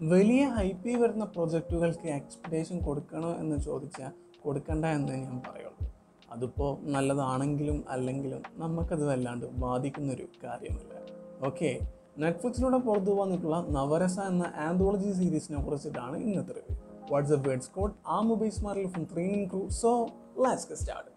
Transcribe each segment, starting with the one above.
വലിയ ഹൈപ്പി വരുന്ന പ്രൊജക്റ്റുകൾക്ക് എക്സ്പെക്റ്റേഷൻ കൊടുക്കണോ എന്ന് ചോദിച്ചാൽ കൊടുക്കണ്ട എന്ന് ഞാൻ പറയുള്ളൂ അതിപ്പോൾ നല്ലതാണെങ്കിലും അല്ലെങ്കിലും നമുക്കത് വല്ലാണ്ട് ബാധിക്കുന്നൊരു കാര്യമല്ല ഓക്കെ നെറ്റ്ഫ്ലിക്സിലൂടെ പുറത്തു വന്നിട്ടുള്ള നവരസ എന്ന ആന്തോളജി സീരീസിനെ കുറിച്ചിട്ടാണ് ഇന്നത്തെ റിവ്യൂ വാട്സ്ആപ്പ് വേർഡ്സ് കോഡ് ആ മൊബൈൽ സ്മാർട്ടിൽ ഫ്രം ത്രീനിങ് ക്രൂ സോ ലാസ്റ്റ് സ്റ്റാർട്ട്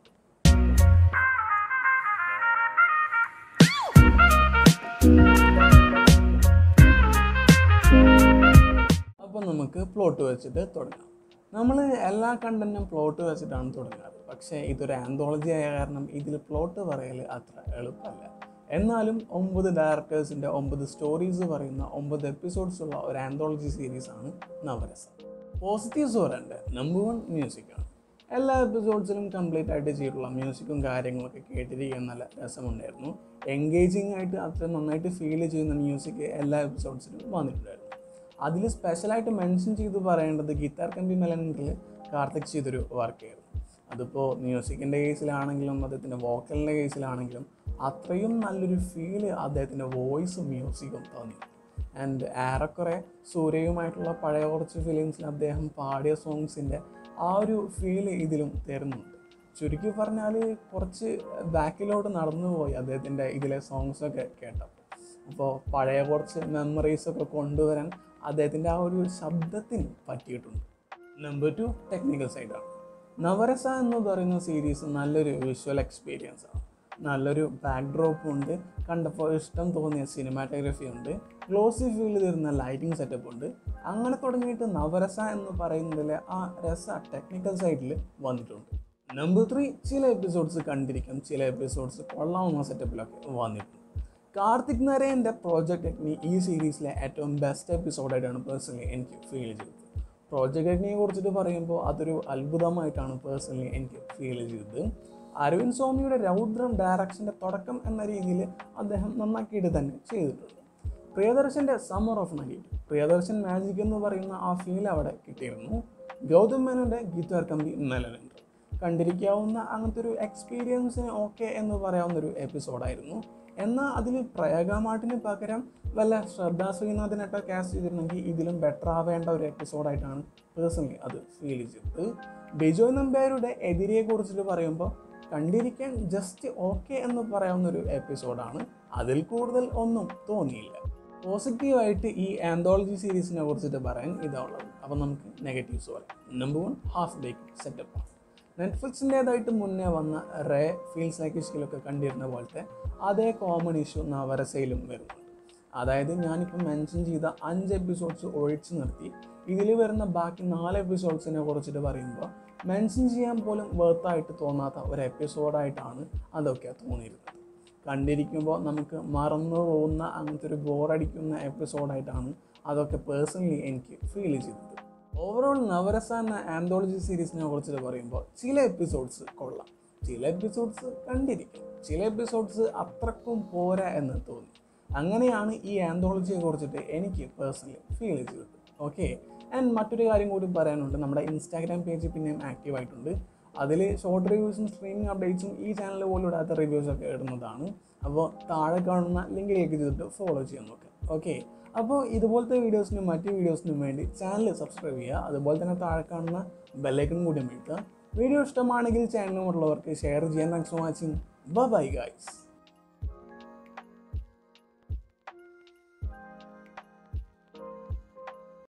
അപ്പോൾ നമുക്ക് പ്ലോട്ട് വെച്ചിട്ട് തുടങ്ങാം നമ്മൾ എല്ലാ കണ്ടന്റും പ്ലോട്ട് വെച്ചിട്ടാണ് തുടങ്ങാറ് പക്ഷേ ഇതൊരു ആന്തോളജി ആയ കാരണം ഇതിൽ പ്ലോട്ട് പറയൽ അത്ര എളുപ്പമല്ല എന്നാലും ഒമ്പത് ഡയറക്ടേഴ്സിൻ്റെ ഒമ്പത് സ്റ്റോറീസ് പറയുന്ന ഒമ്പത് എപ്പിസോഡ്സ് ഉള്ള ഒരു ആന്തോളജി സീരീസാണ് നവരസ പോസിറ്റീവ്സ് പറയണ്ടേ നമ്പർ വൺ മ്യൂസിക്കാണ് എല്ലാ എപ്പിസോഡ്സിലും കംപ്ലീറ്റ് ആയിട്ട് ചെയ്തിട്ടുള്ള മ്യൂസിക്കും കാര്യങ്ങളൊക്കെ കേട്ടിരിക്കാൻ നല്ല രസമുണ്ടായിരുന്നു എൻഗേജിങ് ആയിട്ട് അത്ര നന്നായിട്ട് ഫീൽ ചെയ്യുന്ന മ്യൂസിക് എല്ലാ എപ്പിസോഡ്സിലും വന്നിട്ടുണ്ടായിരുന്നു അതിൽ സ്പെഷ്യലായിട്ട് മെൻഷൻ ചെയ്ത് പറയേണ്ടത് ഗിത്താർ കമ്പി മെലനിൽ കാർത്തിക് ചെയ്തൊരു വർക്കായിരുന്നു അതിപ്പോൾ മ്യൂസിക്കിൻ്റെ കേസിലാണെങ്കിലും അദ്ദേഹത്തിൻ്റെ വോക്കലിൻ്റെ കേസിലാണെങ്കിലും അത്രയും നല്ലൊരു ഫീല് അദ്ദേഹത്തിൻ്റെ വോയിസും മ്യൂസിക്കും തോന്നി ആൻഡ് ഏറെക്കുറെ സൂര്യയുമായിട്ടുള്ള പഴയ കുറച്ച് ഫിലിംസിൽ അദ്ദേഹം പാടിയ സോങ്സിൻ്റെ ആ ഒരു ഫീല് ഇതിലും തരുന്നുണ്ട് ചുരുക്കി പറഞ്ഞാൽ കുറച്ച് ബാക്കിലോട്ട് നടന്നു പോയി അദ്ദേഹത്തിൻ്റെ ഇതിലെ സോങ്സൊക്കെ കേട്ടപ്പോൾ അപ്പോൾ പഴയ കുറച്ച് മെമ്മറീസൊക്കെ കൊണ്ടുവരാൻ അദ്ദേഹത്തിൻ്റെ ആ ഒരു ശബ്ദത്തിന് പറ്റിയിട്ടുണ്ട് നമ്പർ ടു ടെക്നിക്കൽ സൈഡാണ് നവരസ എന്ന് പറയുന്ന സീരീസ് നല്ലൊരു വിഷ്വൽ എക്സ്പീരിയൻസ് ആണ് നല്ലൊരു ബാക്ക്ഡ്രോപ്പ് ഉണ്ട് കണ്ടപ്പോൾ ഇഷ്ടം തോന്നിയ സിനിമാറ്റോഗ്രഫി ഉണ്ട് ഗ്ലോസി ഫീൽ തരുന്ന ലൈറ്റിംഗ് സെറ്റപ്പ് ഉണ്ട് അങ്ങനെ തുടങ്ങിയിട്ട് നവരസ എന്ന് പറയുന്നതിലെ ആ രസ ടെക്നിക്കൽ സൈഡിൽ വന്നിട്ടുണ്ട് നമ്പർ ത്രീ ചില എപ്പിസോഡ്സ് കണ്ടിരിക്കും ചില എപ്പിസോഡ്സ് കൊള്ളാവുന്ന സെറ്റപ്പിലൊക്കെ വന്നിട്ടുണ്ട് കാർത്തിക് നരേൻ്റെ പ്രോജക്റ്റ് അഗ്നി ഈ സീരീസിലെ ഏറ്റവും ബെസ്റ്റ് എപ്പിസോഡായിട്ടാണ് പേഴ്സണലി എനിക്ക് ഫീൽ ചെയ്തത് പ്രോജക്റ്റ് അഗ്നിയെ കുറിച്ചിട്ട് പറയുമ്പോൾ അതൊരു അത്ഭുതമായിട്ടാണ് പേഴ്സണലി എനിക്ക് ഫീൽ ചെയ്തത് അരവിന്ദ് സ്വാമിയുടെ രൗദ്രം ഡയറക്ഷൻ്റെ തുടക്കം എന്ന രീതിയിൽ അദ്ദേഹം നന്നാക്കിയിട്ട് തന്നെ ചെയ്തിട്ടുണ്ട് പ്രിയദർശൻ്റെ summer of night Priyadarshan magic എന്ന് പറയുന്ന ആ ഫീൽ അവിടെ കിട്ടിയിരുന്നു ഗൗതം മേനോൻ്റെ ഗീതാർ കമ്പി മെലനുണ്ട് കണ്ടിരിക്കാവുന്ന അങ്ങനത്തെ ഒരു എക്സ്പീരിയൻസിന് ഓക്കെ എന്ന് പറയാവുന്ന ഒരു എപ്പിസോഡായിരുന്നു എന്നാൽ അതിൽ പ്രയാഗമാട്ടിന് പകരം വല്ല ശ്രദ്ധാ ശ്രീനാഥിനൊക്കെ കാസ്റ്റ് ചെയ്തിരുന്നെങ്കിൽ ഇതിലും ബെറ്റർ ആവേണ്ട ഒരു എപ്പിസോഡായിട്ടാണ് പേഴ്സണലി അത് ഫീൽ ചെയ്തത് ബിജോയ് നമ്പ്യാരുടെ എതിരെ കുറിച്ചിട്ട് പറയുമ്പോൾ കണ്ടിരിക്കാൻ ജസ്റ്റ് ഓക്കെ എന്ന് പറയാവുന്ന ഒരു എപ്പിസോഡാണ് അതിൽ കൂടുതൽ ഒന്നും തോന്നിയില്ല പോസിറ്റീവായിട്ട് ഈ ആന്തോളജി സീരീസിനെ കുറിച്ചിട്ട് പറയാൻ ഇതാ ഉള്ളത് അപ്പോൾ നമുക്ക് നെഗറ്റീവ്സ് പറയാം number one half bake setup നെറ്റ്ഫ്ലിക്സിൻ്റേതായിട്ട് മുന്നേ വന്ന റേ ഫീൽസ് ലൈക്ക് ഇഷ്കിലൊക്കെ കണ്ടിരുന്ന പോലത്തെ അതേ കോമൺ ഇഷ്യൂ നവരസയിലും വരുന്നുണ്ട് അതായത് ഞാനിപ്പോൾ മെൻഷൻ ചെയ്ത അഞ്ച് എപ്പിസോഡ്സ് ഒഴിച്ചു നിർത്തി ഇതിൽ വരുന്ന ബാക്കി നാല് എപ്പിസോഡ്സിനെ കുറിച്ചിട്ട് പറയുമ്പോൾ മെൻഷൻ ചെയ്യാൻ പോലും വേർത്തായിട്ട് തോന്നാത്ത ഒരു എപ്പിസോഡായിട്ടാണ് അതൊക്കെ തോന്നിയിരുന്നത് കണ്ടിരിക്കുമ്പോൾ നമുക്ക് മറന്നു പോകുന്ന അങ്ങനത്തെ ഒരു ബോറടിക്കുന്ന എപ്പിസോഡായിട്ടാണ് അതൊക്കെ പേഴ്സണലി എനിക്ക് ഫീൽ ചെയ്തത് ഓവറോൾ നവരസ എന്ന ആന്തോളജി സീരീസിനെ കുറിച്ചിട്ട് പറയുമ്പോൾ ചില എപ്പിസോഡ്സ് കൊള്ളാം ചില എപ്പിസോഡ്സ് കണ്ടിരിക്കും ചില എപ്പിസോഡ്സ് അത്രക്കും പോരാ എന്ന് തോന്നി അങ്ങനെയാണ് ഈ ആന്തോളജിയെ കുറിച്ചിട്ട് എനിക്ക് പേഴ്സണലി ഫീൽ ചെയ്തത് ഓക്കെ ആൻഡ് മറ്റൊരു കാര്യം കൂടി പറയാനുണ്ട് നമ്മുടെ ഇൻസ്റ്റാഗ്രാം പേജ് പിന്നെയും ആക്റ്റീവ് ആയിട്ടുണ്ട് അതിൽ ഷോർട്ട് റിവ്യൂസും സ്ട്രീമിംഗ് അപ്ഡേറ്റ്സും ഈ ചാനൽ പോലും ഇടാത്ത റിവ്യൂസൊക്കെ ഇടുന്നതാണ് അപ്പോൾ താഴെ കാണുന്ന ലിങ്ക് ക്ലിക്ക് ചെയ്തിട്ട് ഫോളോ ചെയ്യാൻ നോക്കുക ഓക്കെ അപ്പോൾ ഇതുപോലത്തെ വീഡിയോസിനും മറ്റ് വീഡിയോസിനും വേണ്ടി ചാനൽ സബ്സ്ക്രൈബ് ചെയ്യുക അതുപോലെ തന്നെ താഴെ കാണുന്ന ബെല്ലൈക്കൺ കൂടി അമർത്തുക വീഡിയോ ഇഷ്ടമാണെങ്കിൽ ചാനലിനുമുള്ളവർക്ക് ഷെയർ ചെയ്യാൻ thanks for watching bye guys